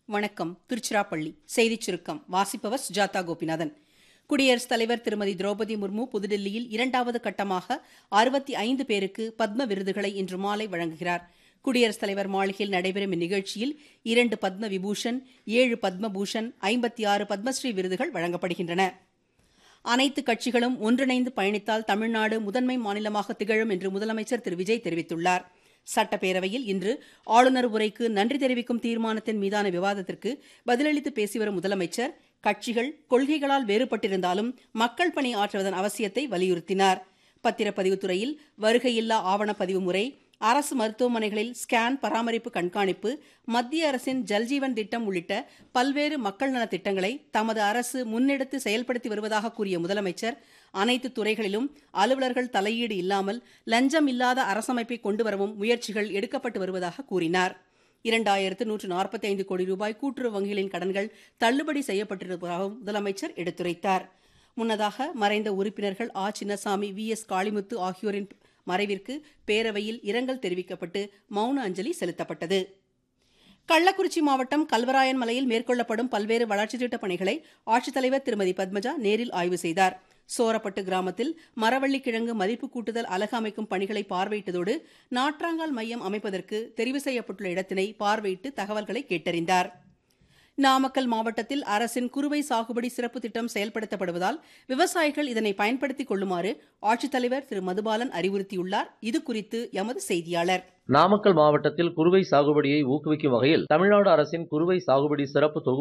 வணக்கம் திருச்சிராப்பள்ளி செய்திச் சுருக்கம் வாசிப்பவர் சுஜாதா கோபிநாதன் குடியரசுத் தலைவர் திருமதி திரௌபதி முர்மு புதுடில்லியில் இரண்டாவது கட்டமாக அறுபத்தி ஐந்து பேருக்கு பத்ம விருதுகளை இன்று மாலை வழங்குகிறார் குடியரசுத் தலைவர் மாளிகையில் நடைபெறும் இந்நிகழ்ச்சியில் இரண்டு பத்ம விபூஷன் ஏழு பத்மபூஷன் ஐம்பத்தி ஆறு பத்மஸ்ரீ விருதுகள் வழங்கப்படுகின்றன அனைத்து கட்சிகளும் ஒன்றிணைந்து பயணித்தால் தமிழ்நாடு முதன்மை மாநிலமாக திகழும் என்று முதலமைச்சர் திரு விஜய் தெரிவித்துள்ளார் சட்டப்பேரவையில் இன்று ஆளுநர் உரைக்கு நன்றி தெரிவிக்கும் தீர்மானத்தின் மீதான விவாதத்திற்கு பதிலளித்து பேசி வரும் முதலமைச்சர் கட்சிகள் கொள்கைகளால் வேறுபட்டிருந்தாலும் மக்கள் பணி ஆற்றுவதன் அவசியத்தை வலியுறுத்தினார் பத்திரப்பதிவுத் துறையில் வருகையில்லா ஆவணப்பதிவு முறை அரசு மருத்துவமனைகளில் ஸ்கேன் பராமரிப்பு கண்காணிப்பு மத்திய அரசின் ஜல்ஜீவன் திட்டம் உள்ளிட்ட பல்வேறு மக்கள் நலத் திட்டங்களை தமது அரசு முன்னெடுத்து செயல்படுத்தி வருவதாக கூறிய முதலமைச்சர் அனைத்து துறைகளிலும் அலுவலர்கள் தலையீடு இல்லாமல் லஞ்சம் இல்லாத அரசமைப்பை கொண்டுவரவும் முயற்சிகள் எடுக்கப்பட்டு வருவதாக கூறினார் இரண்டாயிரத்து நூற்று நாற்பத்தி ஐந்து கோடி ரூபாய் கூட்டுறவு வங்கிகளின் கடன்கள் தள்ளுபடி செய்யப்பட்டிருப்பதாகவும் முதலமைச்சர் எடுத்துரைத்தார் முன்னதாக மறைந்த உறுப்பினர்கள் ஆ சின்னசாமி வி எஸ் காளிமுத்து ஆகியோரின் மறைவிற்கு பேரவையில் இரங்கல் தெரிவிக்கப்பட்டு மௌன அஞ்சலி செலுத்தப்பட்டது கள்ளக்குறிச்சி மாவட்டம் கல்வராயன் மலையில் மேற்கொள்ளப்படும் பல்வேறு வளர்ச்சித் திட்டப் பணிகளை ஆட்சித்தலைவர் திருமதி பத்மஜா நேரில் ஆய்வு செய்தார் சோரப்பட்டு கிராமத்தில் மரவள்ளிக்கிழங்கு மதிப்பு கூட்டுதல் அலகு அமைக்கும் பணிகளை பார்வையிட்டதோடு நாற்றாங்கால் மையம் அமைப்பதற்கு தெரிவு செய்யப்பட்டுள்ள இடத்தினை பார்வையிட்டு தகவல்களை கேட்டறிந்தார் நாமக்கல் மாவட்டத்தில் அரசின் குறுவை சாகுபடி சிறப்பு திட்டம் செயல்படுத்தப்படுவதால் விவசாயிகள் இதனை பயன்படுத்திக் கொள்ளுமாறு ஆட்சித்தலைவர் திரு மதுபாலன் அறிவுறுத்தியுள்ளார் இதுகுறித்து எமது செய்தியாளர் நாமக்கல் மாவட்டத்தில் குறுவை சாகுபடியை ஊக்குவிக்கும் வகையில் தமிழ்நாடு அரசின் குறுவை சாகுபடி சிறப்பு தொகுப்பு